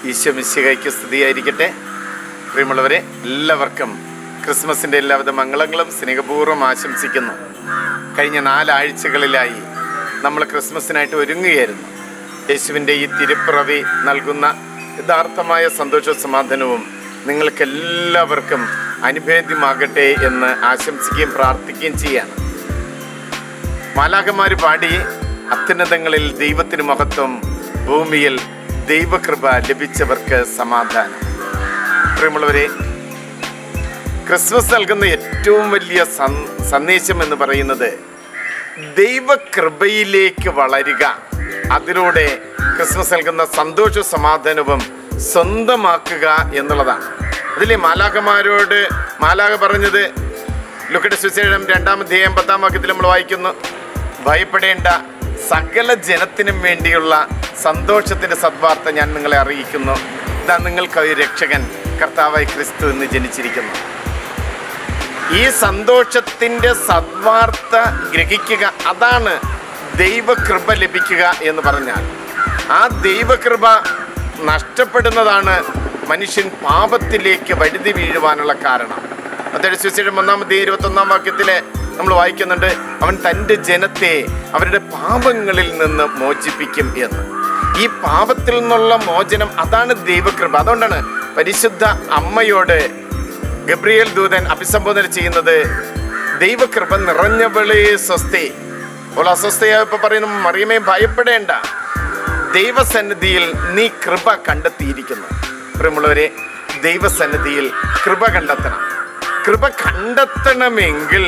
ഈശോ മിശികയ്ക്ക് സ്തുതിയായിരിക്കട്ടെ പ്രിയമുള്ളവരെ എല്ലാവർക്കും ക്രിസ്മസിൻ്റെ എല്ലാവിധ മംഗളങ്ങളും സ്നേഹപൂർവ്വം ആശംസിക്കുന്നു കഴിഞ്ഞ നാലാഴ്ചകളിലായി നമ്മൾ ക്രിസ്മസിനായിട്ട് ഒരുങ്ങുകയായിരുന്നു യേശുവിൻ്റെ ഈ തിരുപ്പിറവി നൽകുന്ന യഥാർത്ഥമായ സന്തോഷവും സമാധാനവും നിങ്ങൾക്കെല്ലാവർക്കും അനുഭേദ്യമാകട്ടെ എന്ന് ആശംസിക്കുകയും പ്രാർത്ഥിക്കുകയും ചെയ്യാണ് മാലാകന്മാർ പാടി അത്യുന്നതങ്ങളിൽ ദൈവത്തിന് മഹത്വം ഭൂമിയിൽ ദൈവകൃപ ലഭിച്ചവർക്ക് സമാധാനം പ്രിയമുള്ളവരെ ക്രിസ്മസ് നൽകുന്ന ഏറ്റവും വലിയ സന്- സന്ദേശം എന്ന് പറയുന്നത് ദൈവകൃപയിലേക്ക് വളരുക അതിലൂടെ ക്രിസ്മസ് നൽകുന്ന സന്തോഷ സമാധാനവും സ്വന്തമാക്കുക എന്നുള്ളതാണ് അതിലെ മാലാകമാരോട് മാലാക പറഞ്ഞത് ലുക്കയുടെ സുവിശേഷം രണ്ടാം അധ്യായം പത്താം വാക്യത്തിൽ നമ്മൾ വായിക്കുന്നു ഭയപ്പെടേണ്ട സകല ജനത്തിനും വേണ്ടിയുള്ള സന്തോഷത്തിന്റെ സദ്വാർത്ത ഞാൻ നിങ്ങളെ അറിയിക്കുന്നു ഇതാ നിങ്ങൾക്ക് ഒരു രക്ഷകൻ കർത്താവായി ക്രിസ്തു എന്ന് ജനിച്ചിരിക്കുന്നു ഈ സന്തോഷത്തിന്റെ സദ്വാർത്ത ഗ്രഹിക്കുക അതാണ് ദൈവകൃപ ലഭിക്കുക എന്ന് പറഞ്ഞാൽ ആ ദൈവകൃപ നഷ്ടപ്പെടുന്നതാണ് മനുഷ്യൻ പാപത്തിലേക്ക് വഴുതി വീഴുവാനുള്ള കാരണം അതായത് സുവിശേഷം ഒന്നാമത്തെ ഇരുപത്തൊന്നാം വാക്യത്തിലെ നമ്മൾ വായിക്കുന്നുണ്ട് അവൻ തൻ്റെ ജനത്തെ അവരുടെ പാപങ്ങളിൽ നിന്ന് മോചിപ്പിക്കും എന്ന് ഈ പാപത്തിൽ നിന്നുള്ള മോചനം അതാണ് ദൈവകൃപ അതുകൊണ്ടാണ് പരിശുദ്ധ അമ്മയോട് ഗബ്രിയേൽ ദൂതൻ അഭിസംബോധന ചെയ്യുന്നത് ദൈവകൃപ നിറഞ്ഞവളേ സ്വസ്തി അപ്പോൾ അസ്വസ്ഥയായപ്പോൾ പറയുന്നു മറിയമേ ഭയപ്പെടേണ്ട ദൈവസന്നിധിയിൽ നീ കൃപ കണ്ടെത്തിയിരിക്കുന്നു പ്രിയമുള്ളവരെ ദൈവസന്നിധിയിൽ കൃപ കണ്ടെത്തണം കൃപ കണ്ടെത്തണമെങ്കിൽ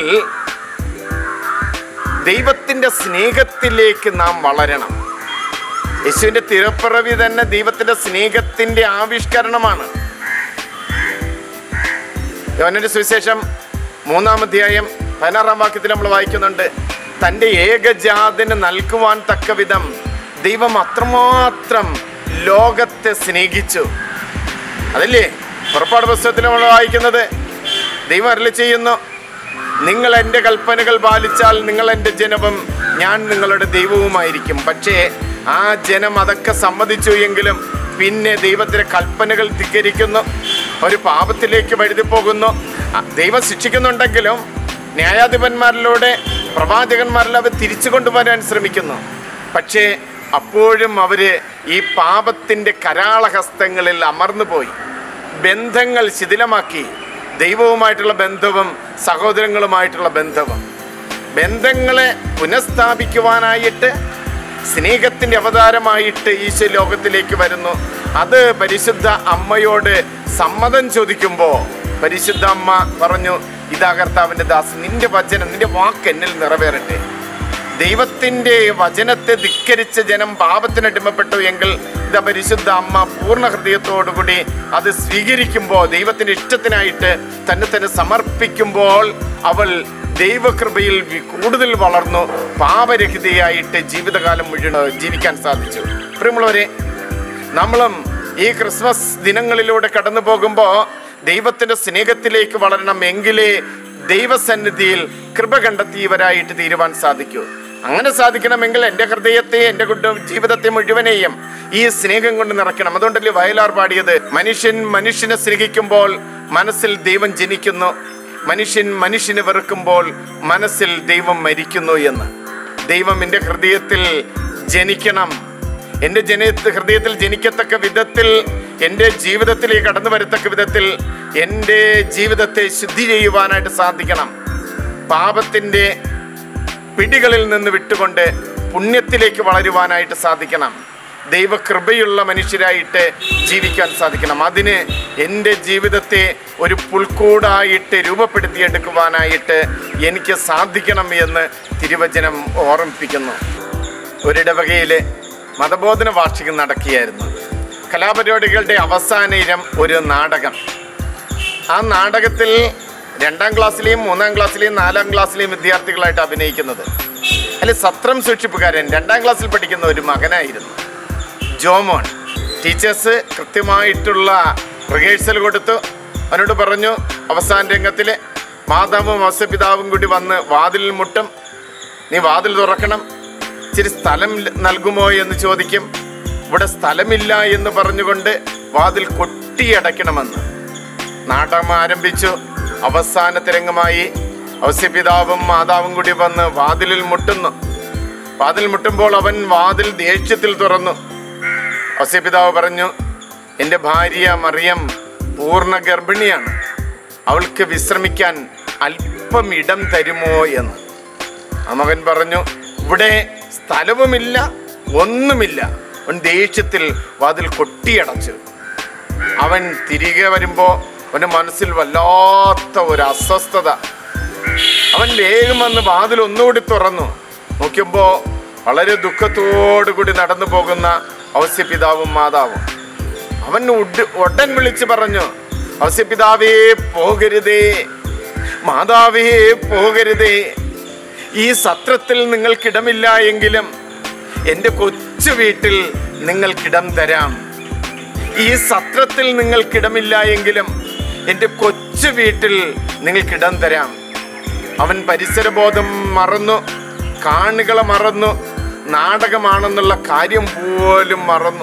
ദൈവത്തിന്റെ സ്നേഹത്തിലേക്ക് നാം വളരണം യേശുവിന്റെ തിരപ്പിറവി തന്നെ ദൈവത്തിന്റെ സ്നേഹത്തിന്റെ ആവിഷ്കരണമാണ് യോഹന്നാന്റെ സുവിശേഷം മൂന്നാം അധ്യായം പതിനാറാം വാക്യത്തിൽ നമ്മൾ വായിക്കുന്നുണ്ട് തൻ്റെ ഏകജാതിന് നൽകുവാൻ തക്ക വിധം ദൈവം അത്രമാത്രം ലോകത്തെ സ്നേഹിച്ചു അതല്ലേ പുറപ്പാട് പുസ്തകത്തിൽ നമ്മൾ വായിക്കുന്നത് ദൈവം അരളി ചെയ്യുന്നു നിങ്ങൾ എൻ്റെ കൽപ്പനകൾ പാലിച്ചാൽ നിങ്ങൾ എൻ്റെ ജനവും ഞാൻ നിങ്ങളുടെ ദൈവവുമായിരിക്കും പക്ഷേ ആ ജനം അതൊക്കെ സമ്മതിച്ചു എങ്കിലും പിന്നെ ദൈവത്തിൻ്റെ കൽപ്പനകൾ ധിക്കരിക്കുന്നു ഒരു പാപത്തിലേക്ക് വഴുതി പോകുന്നു അ- ദൈവം ശിക്ഷിക്കുന്നുണ്ടെങ്കിലും ന്യായാധിപന്മാരിലൂടെ പ്രവാചകന്മാരിൽ അവർ തിരിച്ചു കൊണ്ടുവരാൻ ശ്രമിക്കുന്നു പക്ഷേ അപ്പോഴും അവര് ഈ പാപത്തിൻ്റെ കരാളഹസ്തങ്ങളിൽ അമർന്നു പോയി ബന്ധങ്ങൾ ശിഥിലമാക്കി ദൈവവുമായിട്ടുള്ള ബന്ധവും സഹോദരങ്ങളുമായിട്ടുള്ള ബന്ധവും ബന്ധങ്ങളെ പുനഃസ്ഥാപിക്കുവാനായിട്ട് സ്നേഹത്തിൻ്റെ അവതാരമായിട്ട് ഈശോ ലോകത്തിലേക്ക് വരുന്നു അത് പരിശുദ്ധ അമ്മയോട് സമ്മതം ചോദിക്കുമ്പോൾ പരിശുദ്ധ അമ്മ പറഞ്ഞു ഇതാ കർത്താവിൻ്റെ ദാസ് നിന്റെ വചനം നിന്റെ വാക്ക് എന്നിൽ നിറവേറട്ടെ ദൈവത്തിൻ്റെ വചനത്തെ ധിക്കരിച്ച ജനം പാപത്തിനടിമപ്പെട്ടു എങ്കിൽ ഇതാ പരിശുദ്ധ അമ്മ പൂർണ്ണ ഹൃദയത്തോടുകൂടി അത് സ്വീകരിക്കുമ്പോൾ ദൈവത്തിൻ്റെ ഇഷ്ടത്തിനായിട്ട് തന്നെ തന്നെ സമർപ്പിക്കുമ്പോൾ അവൾ ദൈവകൃപയിൽ വി- കൂടുതൽ വളർന്നു പാപരഹിതയായിട്ട് ജീവിതകാലം മുഴുവൻ ജീവിക്കാൻ സാധിച്ചു പ്രിയമുള്ളവരെ നമ്മളും ഈ ക്രിസ്മസ് ദിനങ്ങളിലൂടെ കടന്നു പോകുമ്പോൾ ദൈവത്തിൻ്റെ സ്നേഹത്തിലേക്ക് വളരണം എങ്കിലേ ദൈവസന്നിധിയിൽ കൃപ കണ്ടെത്തിയവരായിട്ട് തീരുവാൻ സാധിക്കൂ അങ്ങനെ സാധിക്കണമെങ്കിൽ എൻ്റെ ഹൃദയത്തെ എൻ്റെ കുടുംബ ജീവിതത്തെ മുഴുവനെയും ഈ സ്നേഹം കൊണ്ട് നിറയ്ക്കണം അതുകൊണ്ടല്ലേ വയലാർ പാടിയത് മനുഷ്യൻ മനുഷ്യനെ സ്നേഹിക്കുമ്പോൾ മനസ്സിൽ ദൈവം ജനിക്കുന്നു മനുഷ്യൻ മനുഷ്യനെ വെറുക്കുമ്പോൾ മനസ്സിൽ ദൈവം മരിക്കുന്നു എന്ന് ദൈവം എൻ്റെ ഹൃദയത്തിൽ ജനിക്കണം എൻ്റെ ജന ഹൃദയത്തിൽ ജനിക്കത്തക്ക വിധത്തിൽ എൻ്റെ ജീവിതത്തിലേക്ക് കടന്നു വരത്തക്ക വിധത്തിൽ എൻ്റെ ജീവിതത്തെ ശുദ്ധി ചെയ്യുവാനായിട്ട് സാധിക്കണം പാപത്തിൻ്റെ പിടികളിൽ നിന്ന് വിട്ടുകൊണ്ട് പുണ്യത്തിലേക്ക് വളരുവാനായിട്ട് സാധിക്കണം ദൈവകൃപയുള്ള മനുഷ്യരായിട്ട് ജീവിക്കാൻ സാധിക്കണം അതിന് എൻ്റെ ജീവിതത്തെ ഒരു പുൽക്കൂടായിട്ട് രൂപപ്പെടുത്തിയെടുക്കുവാനായിട്ട് എനിക്ക് സാധിക്കണം എന്ന് തിരുവചനം ഓർമ്മിപ്പിക്കുന്നു ഒരിടവകയിൽ മതബോധന വാർഷികം നടക്കുകയായിരുന്നു കലാപരിപാടികളുടെ അവസാന ഇനം ഒരു നാടകം ആ നാടകത്തിൽ രണ്ടാം ക്ലാസ്സിലെയും മൂന്നാം ക്ലാസ്സിലെയും നാലാം ക്ലാസ്സിലെയും വിദ്യാർത്ഥികളായിട്ട് അഭിനയിക്കുന്നത് അതിൽ സത്രം സൂക്ഷിപ്പുകാരൻ രണ്ടാം ക്ലാസ്സിൽ പഠിക്കുന്ന ഒരു മകനായിരുന്നു ജോമോൻ ടീച്ചേഴ്സ് കൃത്യമായിട്ടുള്ള റിഹേഴ്സൽ കൊടുത്തു അവനോട് പറഞ്ഞു അവസാന രംഗത്തിൽ മാതാവും അവസപിതാവും കൂടി വന്ന് വാതിലിൽ മുട്ടും നീ വാതിൽ തുറക്കണം ഇച്ചിരി സ്ഥലം ല- നൽകുമോ എന്ന് ചോദിക്കും ഇവിടെ സ്ഥലമില്ല എന്ന് പറഞ്ഞുകൊണ്ട് വാതിൽ കൊട്ടിയടയ്ക്കണമെന്ന് നാടകം ആരംഭിച്ചു അവസാന തിരങ്ങമായി ഔസ്യപിതാവും മാതാവും കൂടി വന്ന് വാതിലിൽ മുട്ടുന്നു വാതിൽ മുട്ടുമ്പോൾ അവൻ വാതിൽ ദേഷ്യത്തിൽ തുറന്നു ഔസ്യപിതാവ് പറഞ്ഞു എൻ്റെ ഭാര്യ മറിയം പൂർണ്ണ ഗർഭിണിയാണ് അവൾക്ക് വിശ്രമിക്കാൻ അല്പം ഇടം തരുമോ എന്ന് ആ മകൻ പറഞ്ഞു ഇവിടെ സ്ഥലവുമില്ല ഒന്നുമില്ല അവൻ ദേഷ്യത്തിൽ വാതിൽ കൊട്ടിയടച്ചു അവൻ തിരികെ വരുമ്പോ അവന്റെ മനസ്സിൽ വല്ലാത്ത ഒരു അസ്വസ്ഥത അവൻ വേഗം വന്ന് വാതിൽ ഒന്നുകൂടി തുറന്നു നോക്കിയപ്പോ വളരെ ദുഃഖത്തോടു കൂടി നടന്നു പോകുന്ന ഔസ്യപിതാവും മാതാവും അവൻ ഉഡ് ഉടൻ വിളിച്ചു പറഞ്ഞു ഔസ്യപിതാവേ പോകരുതേ മാതാവേ പോകരുതേ ഈ സത്രത്തിൽ നിങ്ങൾക്കിടമില്ല എങ്കിലും എൻ്റെ കൊച്ചു വീട്ടിൽ നിങ്ങൾക്കിടം തരാം ഈ സത്രത്തിൽ നിങ്ങൾക്കിടമില്ല എങ്കിലും എൻ്റെ കൊച്ചു വീട്ടിൽ നിങ്ങൾക്കിടം തരാം അവൻ പരിസരബോധം മറന്നു കാണികളെ മറന്നു നാടകമാണെന്നുള്ള കാര്യം പോലും മറന്നു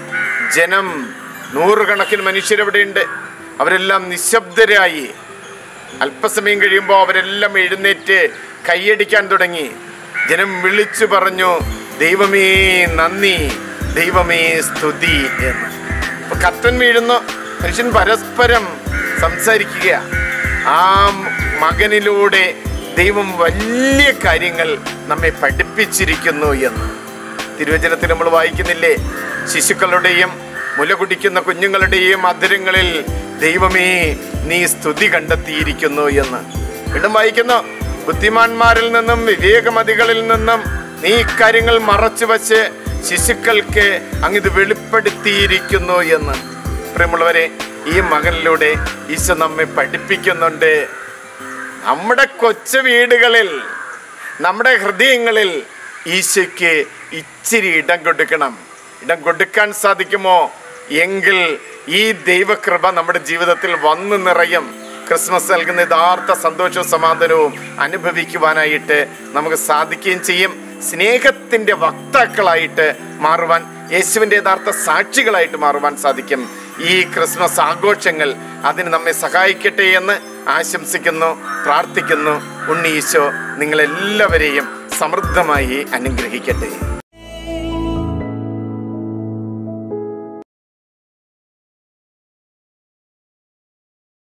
ജനം നൂറുകണക്കിന് മനുഷ്യരവിടെയുണ്ട് അവരെല്ലാം നിശബ്ദരായി അല്പസമയം കഴിയുമ്പോൾ അവരെല്ലാം എഴുന്നേറ്റ് കൈയടിക്കാൻ തുടങ്ങി ജനം വിളിച്ചു പറഞ്ഞു ദൈവമേ നന്ദി ദൈവമേ സ്തുതി എന്ന് അപ്പൊ കത്തൻ വീഴുന്നു മനുഷ്യൻ പരസ്പരം സംസാരിക്കുക ആ മകനിലൂടെ ദൈവം വലിയ കാര്യങ്ങൾ നമ്മെ പഠിപ്പിച്ചിരിക്കുന്നു എന്ന് തിരുവചനത്തിൽ നമ്മൾ വായിക്കുന്നില്ലേ ശിശുക്കളുടെയും മുല കുടിക്കുന്ന കുഞ്ഞുങ്ങളുടെയും അധരങ്ങളിൽ ദൈവമേ നീ സ്തുതി കണ്ടെത്തിയിരിക്കുന്നു എന്ന് വീണ്ടും വായിക്കുന്നു ബുദ്ധിമാന്മാരിൽ നിന്നും വിവേകമതികളിൽ നിന്നും നീ ഇക്കാര്യങ്ങൾ മറച്ചു വച്ച് ശിശുക്കൾക്ക് അങ്ങിത് വെളിപ്പെടുത്തിയിരിക്കുന്നു എന്ന് പ്രിയമുള്ളവരെ ഈ മകനിലൂടെ ഈശോ നമ്മെ പഠിപ്പിക്കുന്നുണ്ട് നമ്മുടെ കൊച്ചു വീടുകളിൽ നമ്മുടെ ഹൃദയങ്ങളിൽ ഈശോയ്ക്ക് ഇച്ചിരി ഇടം കൊടുക്കണം ഇടം കൊടുക്കാൻ സാധിക്കുമോ എങ്കിൽ ഈ ദൈവകൃപ നമ്മുടെ ജീവിതത്തിൽ വന്നു നിറയും ക്രിസ്മസ് നൽകുന്ന യഥാർത്ഥ സന്തോഷവും സമാധാനവും അനുഭവിക്കുവാനായിട്ട് നമുക്ക് സാധിക്കുകയും ചെയ്യും സ്നേഹത്തിൻ്റെ വക്താക്കളായിട്ട് മാറുവാൻ യേശുവിൻ്റെ യഥാർത്ഥ സാക്ഷികളായിട്ട് മാറുവാൻ സാധിക്കും ഈ ക്രിസ്മസ് ആഘോഷങ്ങൾ അതിന് നമ്മെ സഹായിക്കട്ടെ എന്ന് ആശംസിക്കുന്നു പ്രാർത്ഥിക്കുന്നു ഉണ്ണീശോ നിങ്ങളെല്ലാവരെയും സമൃദ്ധമായി അനുഗ്രഹിക്കട്ടെ